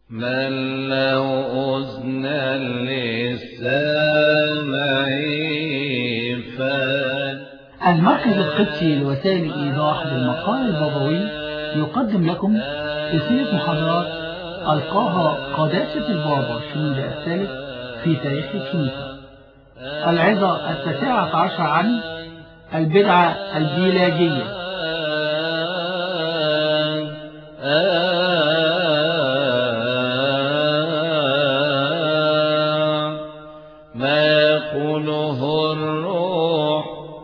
من له أذنا للسامع فل المركز القدسي لوسائل الإيضاح للمقال البابوي يقدم لكم سلسلة محاضرات ألقاها قداسة البابا شنود الثالث في تاريخ الكنيسة العظة التاسعة عشر عن البدعة البيلاجية ما يقوله الروح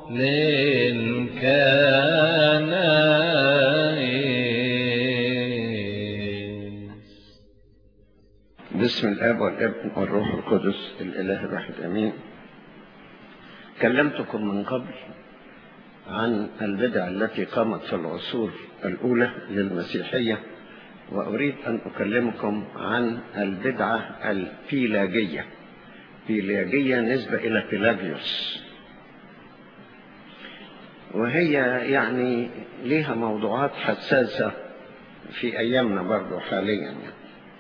للكنائس بسم الاب والابن والروح القدس الاله الواحد امين كلمتكم من قبل عن البدع التي قامت في العصور الاولى للمسيحيه واريد ان اكلمكم عن البدعه البيلاجيه بيلاجيه نسبه الى بيلاجيوس وهي يعني ليها موضوعات حساسه في ايامنا برضو حاليا يعني.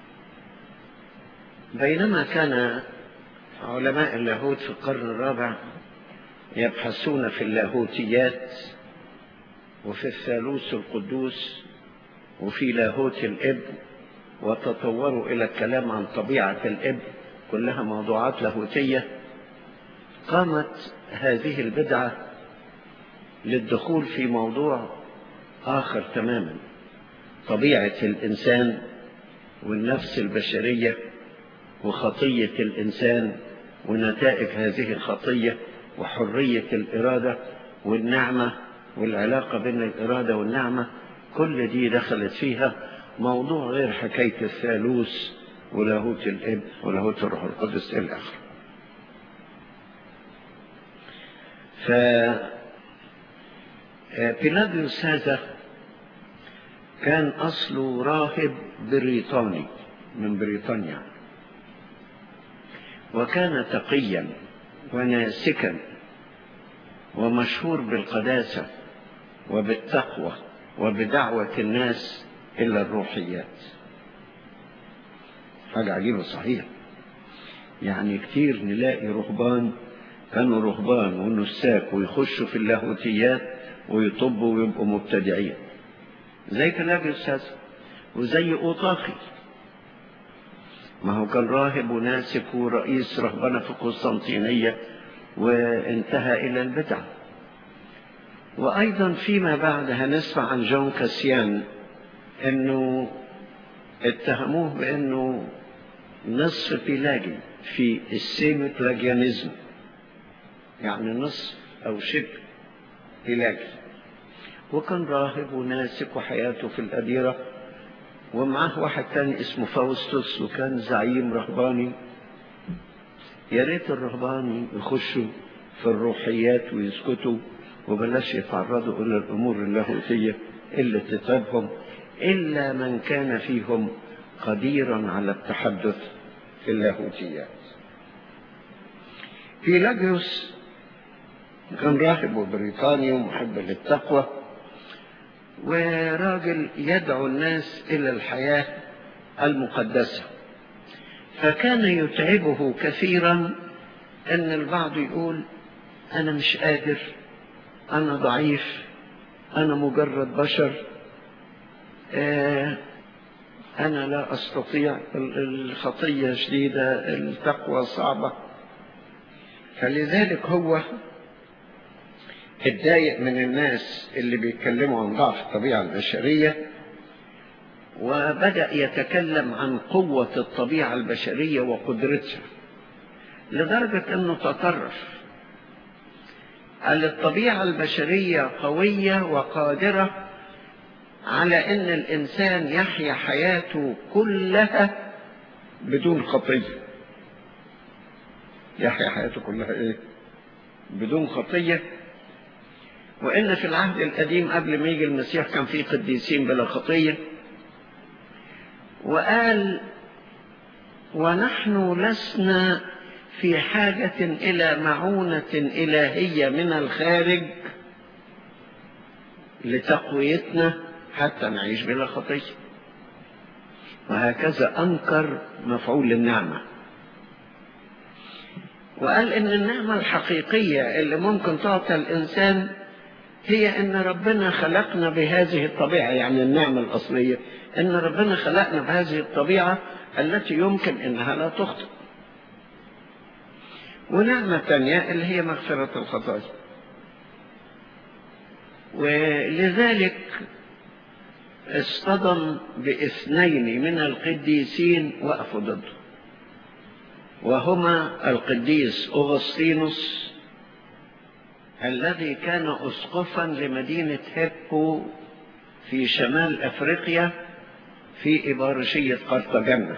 بينما كان علماء اللاهوت في القرن الرابع يبحثون في اللاهوتيات وفي الثالوث القدوس وفي لاهوت الابن وتطوروا إلى الكلام عن طبيعة الابن كلها موضوعات لاهوتية قامت هذه البدعة للدخول في موضوع آخر تماما طبيعة الإنسان والنفس البشرية وخطية الإنسان ونتائج هذه الخطية وحرية الإرادة والنعمة والعلاقة بين الإرادة والنعمة كل دي دخلت فيها موضوع غير حكاية الثالوث ولاهوت الإب ولاهوت الروح القدس إلى آخره. ف بيلاجيوس هذا كان أصله راهب بريطاني من بريطانيا وكان تقيا وناسكا ومشهور بالقداسة وبالتقوى وبدعوة الناس إلى الروحيات حاجة عجيبة صحيح يعني كتير نلاقي رهبان كانوا رهبان ونساك ويخشوا في اللاهوتيات ويطبوا ويبقوا مبتدعين زي كلاجيوس هذا وزي أوطاخي ما هو كان راهب وناسك ورئيس رهبنة في قسطنطينية وانتهى إلى البدع وأيضا فيما بعد هنسمع عن جون كاسيان أنه اتهموه بأنه نصف بيلاجي في السيمي بلاجيانيزم يعني نصف أو شبه بيلاجي وكان راهب وناسك وحياته في الأديرة ومعاه واحد تاني اسمه فاوستوس وكان زعيم رهباني يا ريت الرهبان يخشوا في الروحيات ويسكتوا وبلاش يتعرضوا إلى الأمور اللاهوتية اللي تتعبهم إلا من كان فيهم قديرا على التحدث في اللاهوتيات بيلاجيوس كان راهب بريطاني ومحب للتقوى وراجل يدعو الناس إلى الحياة المقدسة فكان يتعبه كثيرا أن البعض يقول أنا مش قادر أنا ضعيف أنا مجرد بشر آه أنا لا أستطيع الخطية شديدة التقوى صعبة فلذلك هو اتضايق من الناس اللي بيتكلموا عن ضعف الطبيعة البشرية وبدأ يتكلم عن قوة الطبيعة البشرية وقدرتها لدرجة أنه تطرف قال الطبيعة البشرية قوية وقادرة على أن الإنسان يحيا حياته كلها بدون خطية يحيا حياته كلها إيه؟ بدون خطية وإن في العهد القديم قبل ما يجي المسيح كان في قديسين بلا خطية وقال ونحن لسنا في حاجة إلى معونة إلهية من الخارج لتقويتنا حتى نعيش بلا خطية وهكذا أنكر مفعول النعمة وقال إن النعمة الحقيقية اللي ممكن تعطى الإنسان هي إن ربنا خلقنا بهذه الطبيعة يعني النعمة الأصلية إن ربنا خلقنا بهذه الطبيعة التي يمكن إنها لا تخطئ ونعمة تانية اللي هي مغفرة الخطايا ولذلك اصطدم باثنين من القديسين وقفوا ضده وهما القديس أغسطينوس الذي كان أسقفا لمدينة هيبو في شمال أفريقيا في إبارشية قرطاجنة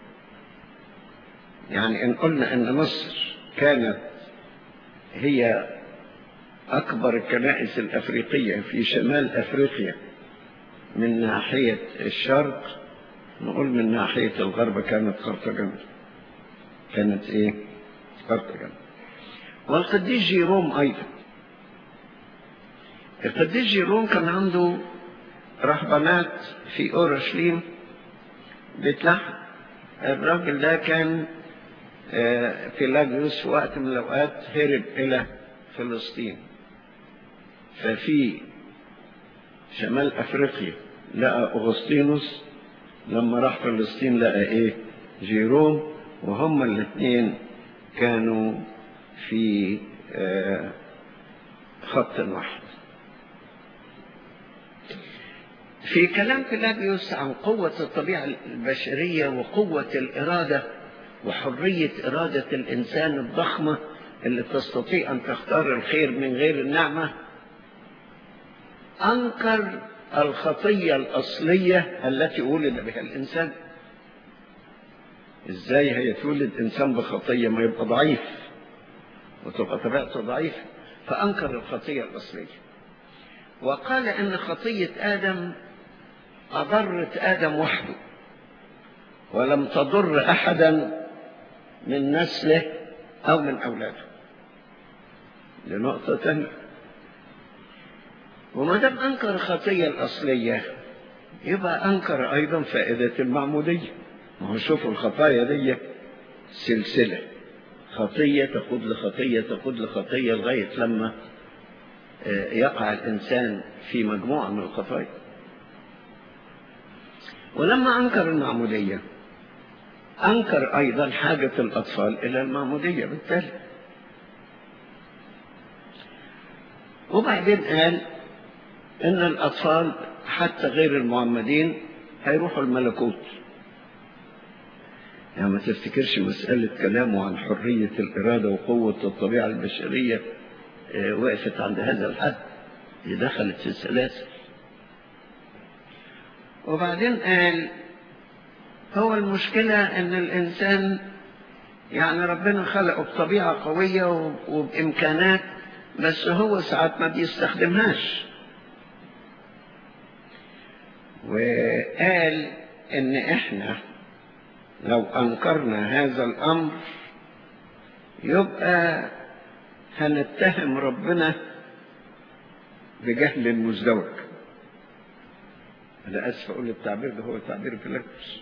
يعني إن قلنا أن مصر كانت هي أكبر الكنائس الأفريقية في شمال أفريقيا من ناحية الشرق نقول من ناحية الغرب كانت قرطاجنة كانت إيه؟ قرطاجنة والقديس جيروم أيضا القديس جيروم كان عنده رهبانات في أورشليم بتلحق الراجل ده كان في لاجيوس في وقت من الأوقات هرب إلى فلسطين ففي شمال أفريقيا لقى أغسطينوس لما راح فلسطين لقى إيه جيروم وهما الاثنين كانوا في خط واحد في كلام بلاجيوس عن قوة الطبيعة البشرية وقوة الإرادة وحرية إرادة الإنسان الضخمة اللي تستطيع أن تختار الخير من غير النعمة أنكر الخطية الأصلية التي ولد بها الإنسان إزاي هي تولد إنسان بخطية ما يبقى ضعيف وتبقى طبيعته ضعيفة فأنكر الخطية الأصلية وقال إن خطية آدم أضرت آدم وحده ولم تضر أحدا من نسله أو من أولاده لنقطة تانية وما دام أنكر الخطية الأصلية يبقى أنكر أيضا فائدة المعمودية ما هو شوفوا الخطايا دي سلسلة خطية تقود لخطية تقود لخطية لغاية لما يقع الإنسان في مجموعة من الخطايا ولما أنكر المعمودية أنكر أيضا حاجة الأطفال إلى المعمودية بالتالي وبعدين قال إن الأطفال حتى غير المعمدين هيروحوا الملكوت يعني ما تفتكرش مسألة كلامه عن حرية الإرادة وقوة الطبيعة البشرية وقفت عند هذا الحد دي دخلت في السلاسل وبعدين قال هو المشكلة ان الانسان يعني ربنا خلقه بطبيعة قوية وبامكانات بس هو ساعات ما بيستخدمهاش وقال ان احنا لو انكرنا هذا الامر يبقى هنتهم ربنا بجهل مزدوج انا اسف اقول التعبير ده هو تعبير فيلبس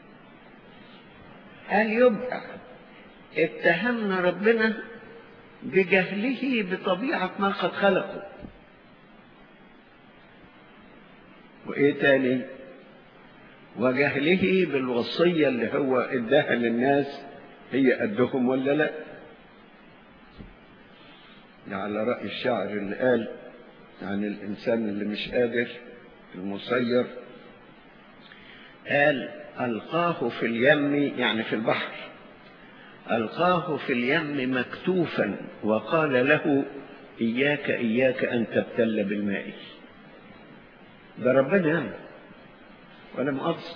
قال يبقى اتهمنا ربنا بجهله بطبيعة ما قد خلقه وايه تاني وجهله بالوصية اللي هو اداها للناس هي قدهم ولا لا على رأي الشاعر اللي قال عن الإنسان اللي مش قادر المسير قال ألقاه في اليم يعني في البحر ألقاه في اليم مكتوفا وقال له إياك إياك أن تبتل بالماء ده ربنا يعني ولا مؤاخذة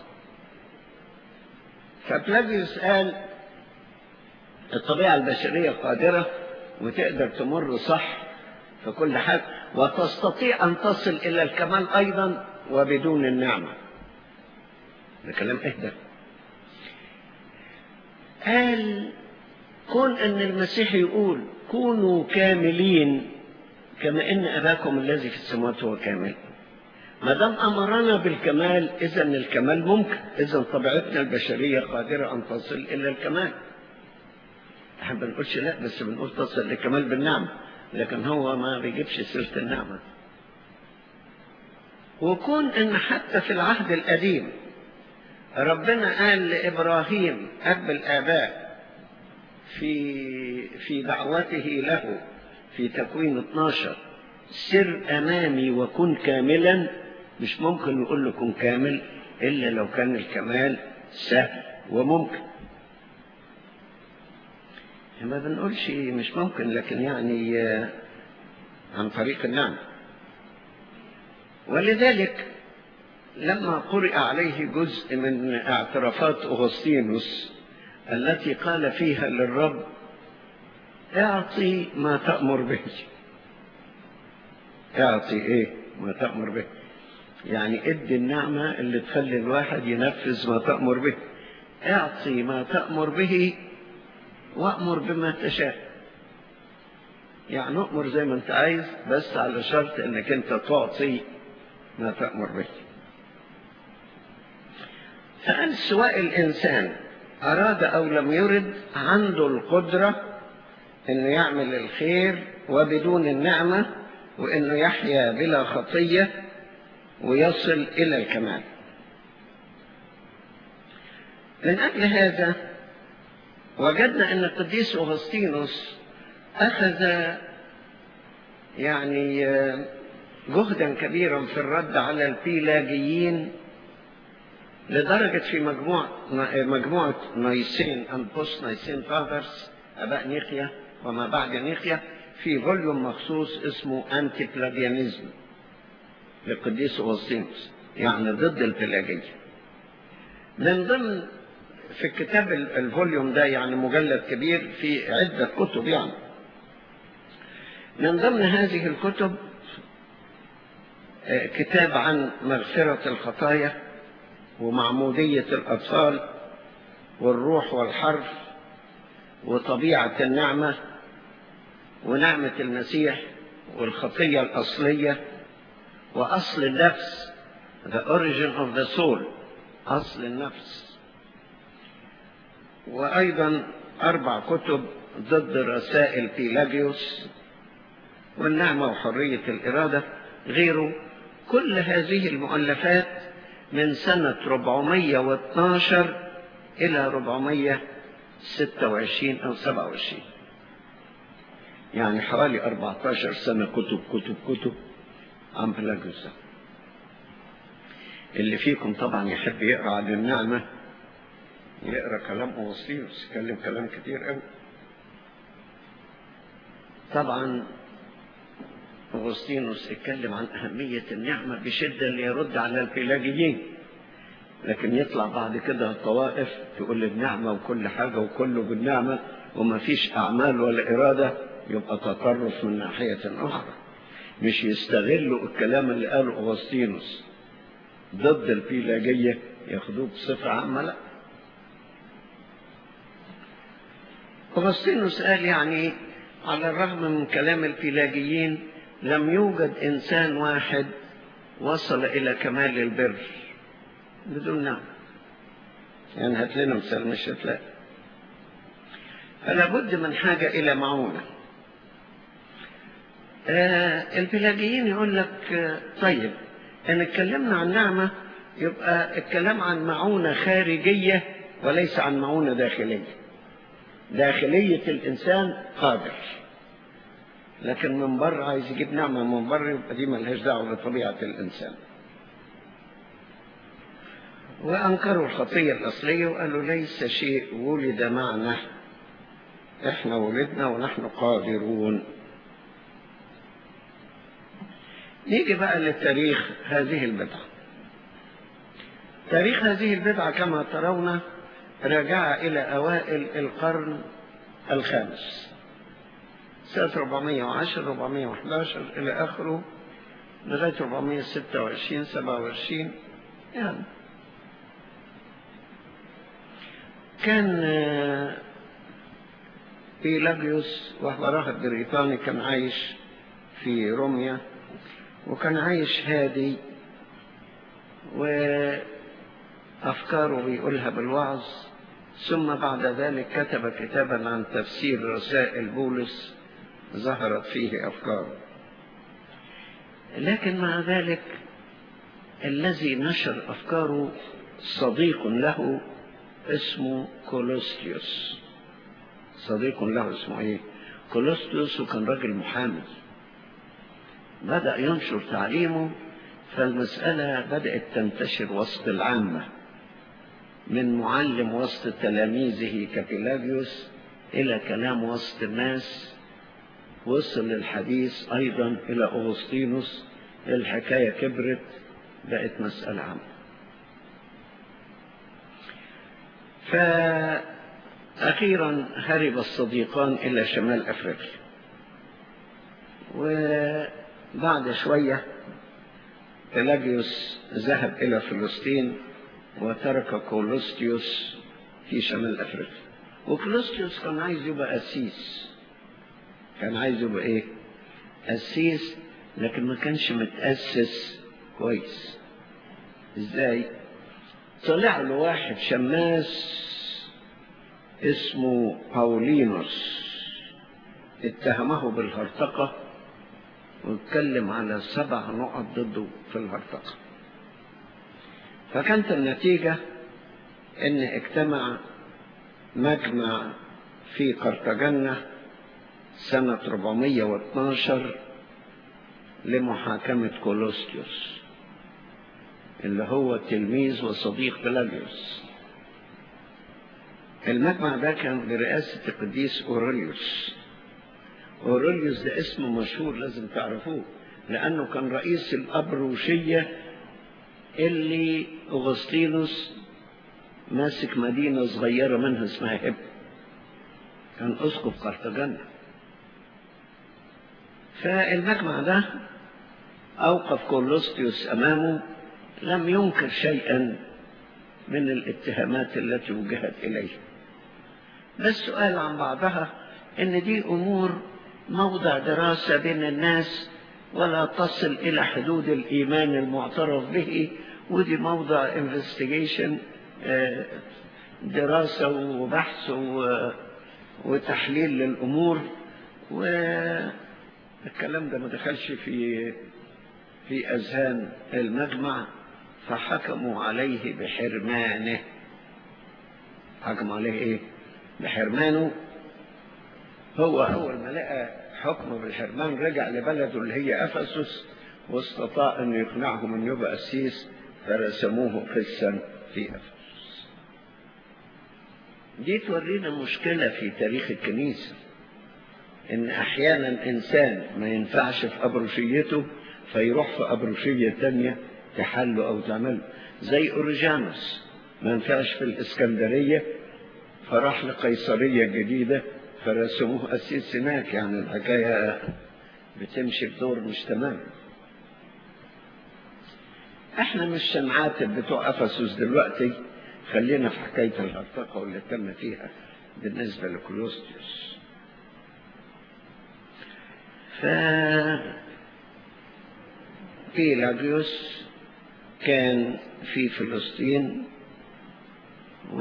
فبلاجيوس قال الطبيعة البشرية قادرة وتقدر تمر صح في كل حاجة وتستطيع أن تصل إلى الكمال أيضا وبدون النعمة ده كلام اهدى قال كون أن المسيح يقول كونوا كاملين كما إن أباكم الذي في السماوات هو كامل ما دام امرنا بالكمال اذا الكمال ممكن اذا طبيعتنا البشريه قادره ان تصل الى الكمال احنا ما بنقولش لا بس بنقول تصل للكمال بالنعمه لكن هو ما بيجيبش سيره النعمه وكون ان حتى في العهد القديم ربنا قال لابراهيم اب الاباء في في دعوته له في تكوين 12 سر امامي وكن كاملا مش ممكن نقول له كن كامل الا لو كان الكمال سهل وممكن ما بنقولش مش ممكن لكن يعني عن طريق النعمه ولذلك لما قرئ عليه جزء من اعترافات أغسطينوس التي قال فيها للرب اعطي ما تأمر به اعطي ايه ما تأمر به يعني ادي النعمة اللي تخلي الواحد ينفذ ما تأمر به اعطي ما تأمر به وأمر بما تشاء يعني أمر زي ما انت عايز بس على شرط انك انت تعطي ما تأمر به فقال سواء الإنسان أراد أو لم يرد عنده القدرة إنه يعمل الخير وبدون النعمة وإنه يحيا بلا خطية ويصل إلى الكمال من أجل هذا وجدنا أن القديس أغسطينوس أخذ يعني جهدا كبيرا في الرد على البيلاجيين لدرجة في مجموعة مجموعة نيسين أند بوست نيسين فاذرز أباء نيقيا وما بعد نيقيا في فوليوم مخصوص اسمه أنتي بلاجيانيزم للقديس أوسطينوس يعني ضد البلاجية من ضمن في الكتاب الفوليوم ده يعني مجلد كبير في عدة كتب يعني من ضمن هذه الكتب كتاب عن مغفرة الخطايا ومعمودية الأطفال والروح والحرف وطبيعة النعمة ونعمة المسيح والخطية الأصلية وأصل النفس the origin of the soul أصل النفس وأيضا أربع كتب ضد رسائل بيلاجيوس والنعمة وحرية الإرادة غيره كل هذه المؤلفات من سنة 412 إلى 426 أو 27 يعني حوالي 14 سنة كتب كتب كتب عن بلاجوس اللي فيكم طبعا يحب يقرأ عن النعمة يقرأ كلام أوسطيوس يتكلم كلام كتير قوي طبعا أغسطينوس اتكلم عن أهمية النعمة بشدة ليرد على البيلاجيين لكن يطلع بعد كده طوائف تقول النعمة وكل حاجة وكله بالنعمة وما فيش أعمال ولا إرادة يبقى تطرف من ناحية أخرى مش يستغلوا الكلام اللي قاله أغسطينوس ضد البيلاجية ياخدوه بصفة عامة لا أغسطينوس قال يعني على الرغم من كلام البيلاجيين لم يوجد إنسان واحد وصل إلى كمال البر بدون نعم يعني هات لنا مثال مش هتلاقي فلا بد من حاجة إلى معونة آه البلاجيين يقول لك آه طيب إن اتكلمنا عن نعمة يبقى الكلام عن معونة خارجية وليس عن معونة داخلية داخلية الإنسان قادر لكن من بره عايز يجيب نعمة من بره يبقى دي ملهاش دعوة بطبيعة الإنسان وأنكروا الخطية الأصلية وقالوا ليس شيء ولد معنا إحنا ولدنا ونحن قادرون نيجي بقى لتاريخ هذه البدعة تاريخ هذه البدعة كما ترون رجع إلى أوائل القرن الخامس سنة 410 411 إلى آخره لغاية 426 27 يعني كان بيلاجيوس وهو راهب بريطاني كان عايش في روميا وكان عايش هادي وأفكاره بيقولها بالوعظ ثم بعد ذلك كتب كتابا عن تفسير رسائل بولس ظهرت فيه أفكاره لكن مع ذلك الذي نشر أفكاره صديق له اسمه كولوستيوس صديق له اسمه ايه كولوستيوس وكان راجل محامي بدأ ينشر تعليمه فالمسألة بدأت تنتشر وسط العامة من معلم وسط تلاميذه كبيلاجيوس إلى كلام وسط الناس وصل الحديث أيضا إلى أغسطينوس الحكاية كبرت بقت مسألة عامة فأخيرا هرب الصديقان إلى شمال أفريقيا وبعد شوية بيلاجيوس ذهب إلى فلسطين وترك كولوستيوس في شمال أفريقيا وكولوستيوس كان عايز يبقى قسيس كان عايز يبقى إيه؟ قسيس لكن ما كانش متأسس كويس إزاي؟ طلع له واحد شماس اسمه باولينوس اتهمه بالهرطقة واتكلم على سبع نقط ضده في الهرطقة فكانت النتيجة ان اجتمع مجمع في قرطاجنة سنة 412 لمحاكمة كولوستيوس اللي هو تلميذ وصديق بلاجيوس المجمع ده كان برئاسة القديس أوروليوس أوروليوس ده اسم مشهور لازم تعرفوه لأنه كان رئيس الأبروشية اللي أغسطينوس ماسك مدينة صغيرة منها اسمها هب كان أسقف قرطاجنة فالمجمع ده أوقف كولوستيوس أمامه لم ينكر شيئا من الاتهامات التي وجهت إليه بس قال عن بعضها إن دي أمور موضع دراسة بين الناس ولا تصل إلى حدود الإيمان المعترف به ودي موضع انفستيجيشن دراسة وبحث وتحليل للأمور والكلام ده ما دخلش في في أذهان المجمع فحكموا عليه بحرمانه حكموا عليه ايه بحرمانه هو اول ما لقى حكم بالحرمان رجع لبلده اللي هي افسس واستطاع ان يقنعهم ان يبقى قسيس فرسموه قسا في افسس دي تورينا مشكلة في تاريخ الكنيسة ان احيانا انسان ما ينفعش في ابروشيته فيروح في ابروشية تانية تحله او تعمله زي اوريجانوس ما ينفعش في الاسكندرية فراح لقيصرية جديدة فرسموه قسيس هناك يعني الحكاية بتمشي بدور مش تمام احنا مش سمعات بتوع افسس دلوقتي خلينا في حكاية الهرطقة واللي تم فيها بالنسبة لكولوستيوس ف بيلاجيوس كان في فلسطين و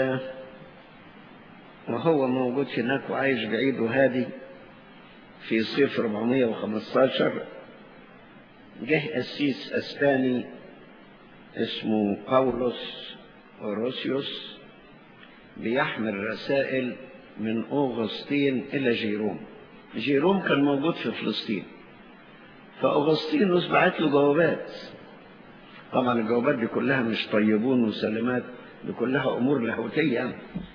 وهو موجود هناك وعايش بعيد وهادي في صيف 415 جه قسيس اسباني اسمه باولوس اوروسيوس بيحمل رسائل من اوغسطين الى جيروم جيروم كان موجود في فلسطين فاوغسطينوس بعت له جوابات طبعا الجوابات دي كلها مش طيبون وسلامات دي كلها امور لاهوتيه يعني.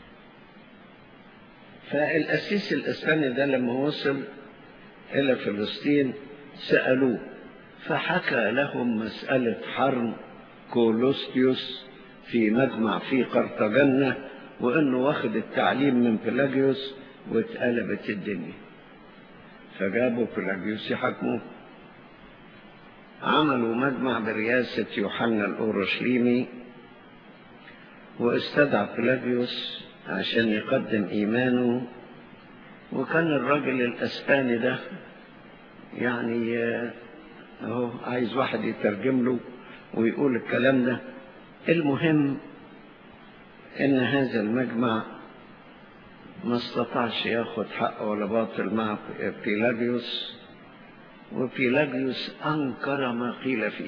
فالقسيس الاسباني ده لما وصل الى فلسطين سالوه فحكى لهم مساله حرم كولوستيوس في مجمع في قرطاجنة وانه واخد التعليم من بيلاجيوس واتقلبت الدنيا فجابوا بيلاجيوس يحكموه عملوا مجمع برئاسة يوحنا الأورشليمي واستدعى بيلاجيوس عشان يقدم إيمانه وكان الراجل الأسباني ده يعني اهو عايز واحد يترجم له ويقول الكلام ده المهم ان هذا المجمع ما استطاعش ياخد حق ولا باطل مع بيلاجيوس وبيلاجيوس انكر ما قيل فيه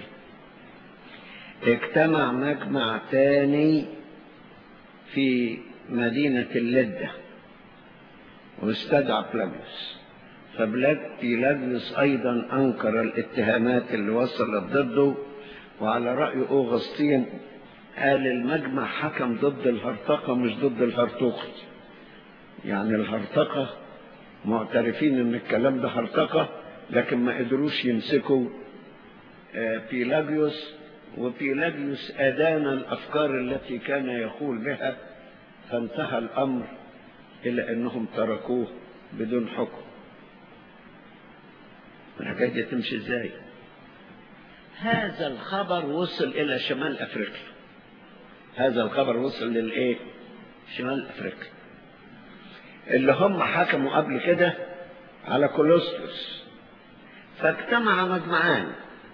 اجتمع مجمع تاني في مدينة اللدة واستدعى بلاجيوس فبيلاجيوس أيضا أنكر الاتهامات اللي وصلت ضده وعلى رأي أوغسطين قال المجمع حكم ضد الهرطقة مش ضد الهرطوقي يعني الهرطقة معترفين ان الكلام ده هرطقة لكن ما قدروش يمسكوا بيلاجيوس وبيلاجيوس أدان الأفكار التي كان يقول بها فانتهى الأمر إلى أنهم تركوه بدون حكم الحكاية دي تمشي ازاي هذا الخبر وصل إلى شمال أفريقيا هذا الخبر وصل للإيه شمال أفريقيا اللي هم حكموا قبل كده على كولوستوس فاجتمع مجمعان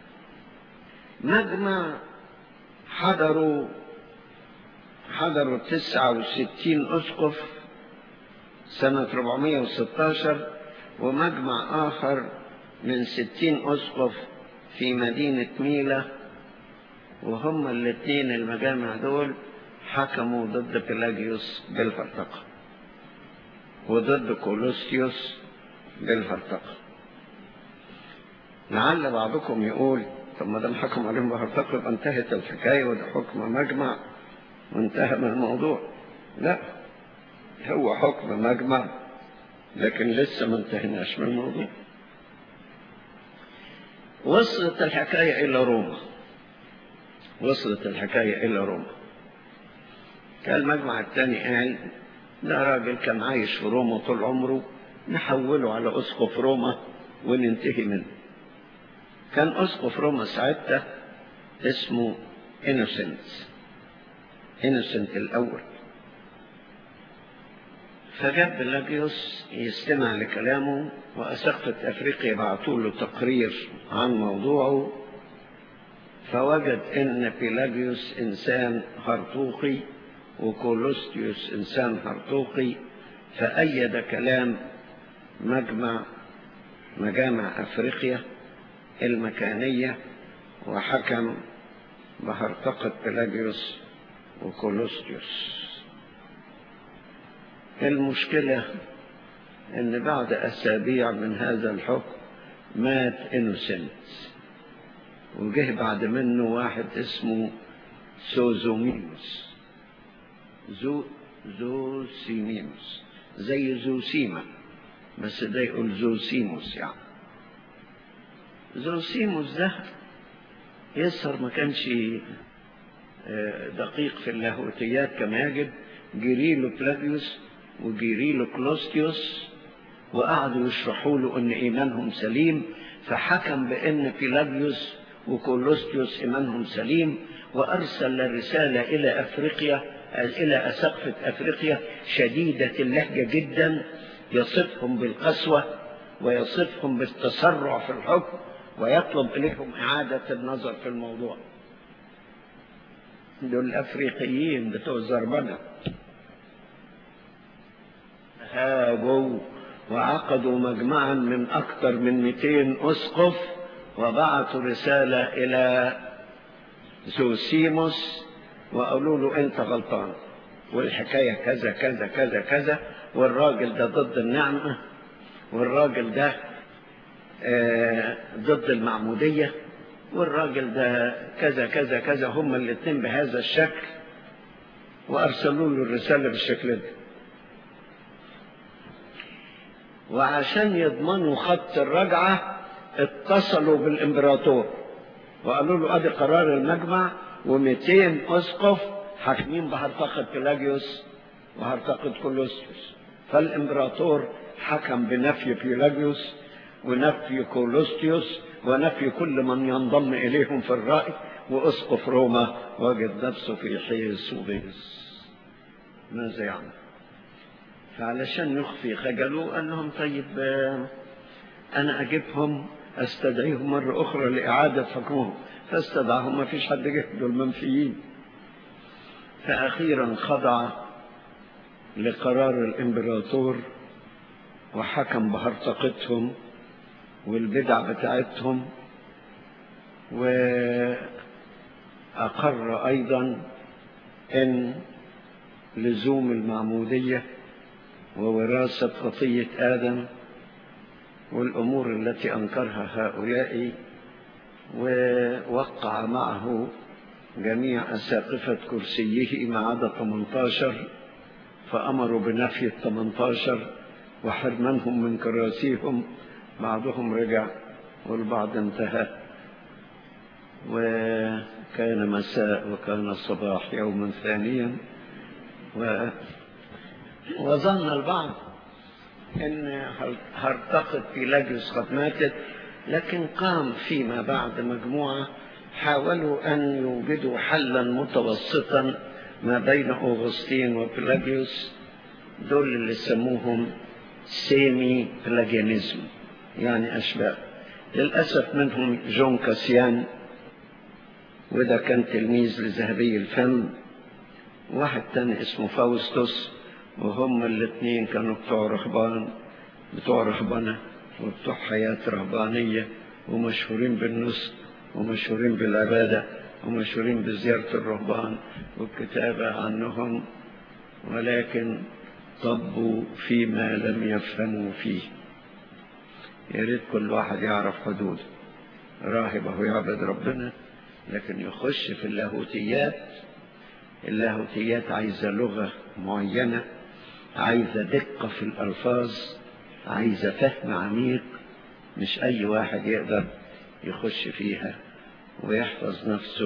مجمع حضروا حضروا تسعة وستين أسقف سنة 416 ومجمع آخر من ستين أسقف في مدينة ميلا وهم الاثنين المجامع دول حكموا ضد بيلاجيوس بالهرطقة وضد كولوسيوس بالهرطقة لعل بعضكم يقول طب ما دام حكم عليهم بهرطقة يبقى انتهت الحكاية وده حكم مجمع وانتهى من الموضوع لا هو حكم مجمع لكن لسه ما انتهيناش من الموضوع وصلت الحكاية إلى روما وصلت الحكاية إلى روما كان المجمع الثاني قال ده راجل كان عايش في روما طول عمره نحوله على أسقف روما وننتهي منه كان أسقف روما ساعتها اسمه إنوسنت إنوسنت الأول فجاب بلاجيوس يستمع لكلامه وأسقفة أفريقيا بعثوا له تقرير عن موضوعه فوجد أن بيلاجيوس إنسان هرطوقي وكولوستيوس إنسان هرطوقي فأيد كلام مجمع مجامع أفريقيا المكانية وحكم بهرطقة بيلاجيوس وكولوستيوس المشكلة ان بعد اسابيع من هذا الحكم مات انوسنت وجه بعد منه واحد اسمه سوزوميموس زو زوسيميموس زي زوسيما بس ده يقول زوسيموس يعني زوسيموس ده يسر ما كانش دقيق في اللاهوتيات كما يجب جريلو بلاجيوس وجيريلو كلوستيوس وقعدوا يشرحوا له ان ايمانهم سليم فحكم بان بيلاجيوس وكولوستيوس ايمانهم سليم وارسل رساله الى افريقيا الى اسقفه افريقيا شديده اللهجه جدا يصفهم بالقسوه ويصفهم بالتسرع في الحكم ويطلب اليهم اعاده النظر في الموضوع دول الافريقيين بتوع الزربنه هاجوا وعقدوا مجمعا من أكثر من 200 أسقف وبعثوا رسالة إلى زوسيموس وقالوا له أنت غلطان والحكاية كذا كذا كذا كذا والراجل ده ضد النعمة والراجل ده آه ضد المعمودية والراجل ده كذا كذا كذا هما الاثنين بهذا الشكل وأرسلوا له الرسالة بالشكل ده وعشان يضمنوا خط الرجعة اتصلوا بالإمبراطور وقالوا له ادي قرار المجمع و200 اسقف حاكمين بهرطقة بيلاجيوس وهرطقة كولوستيوس فالإمبراطور حكم بنفي بيلاجيوس ونفي كولوستيوس ونفي كل من ينضم إليهم في الرأي وأسقف روما وجد نفسه في حيز وبيز ماذا يعمل فعلشان يخفي خجله قال لهم طيب أنا أجيبهم استدعيهم مرة أخرى لإعادة حكمهم فاستدعاهم ما فيش حد جه دول منفيين فأخيرا خضع لقرار الإمبراطور وحكم بهرطقتهم والبدع بتاعتهم وأقر أيضا أن لزوم المعمودية ووراثة خطية آدم والأمور التي أنكرها هؤلاء ووقع معه جميع أساقفة كرسيه ما عدا 18 فأمروا بنفي ال 18 وحرمانهم من كراسيهم بعضهم رجع والبعض انتهى وكان مساء وكان الصباح يوما ثانيا و... وظن البعض ان هرتقط بيلاجيوس قد ماتت لكن قام فيما بعد مجموعة حاولوا أن يوجدوا حلا متوسطا ما بين أوغسطين وبيلاجيوس دول اللي سموهم سيمي بلاجيانيزم يعني أشباه للأسف منهم جون كاسيان وده كان تلميذ لذهبي الفم واحد تاني اسمه فاوستوس وهم الاثنين كانوا بتوع رهبان بتوع رهبنة وبتوع حياة رهبانية ومشهورين بالنسك ومشهورين بالعبادة ومشهورين بزيارة الرهبان والكتابة عنهم ولكن طبوا فيما لم يفهموا فيه يا ريت كل واحد يعرف حدوده راهب هو يعبد ربنا لكن يخش في اللاهوتيات اللاهوتيات عايزة لغة معينة عايزة دقة في الألفاظ عايزة فهم عميق مش أي واحد يقدر يخش فيها ويحفظ نفسه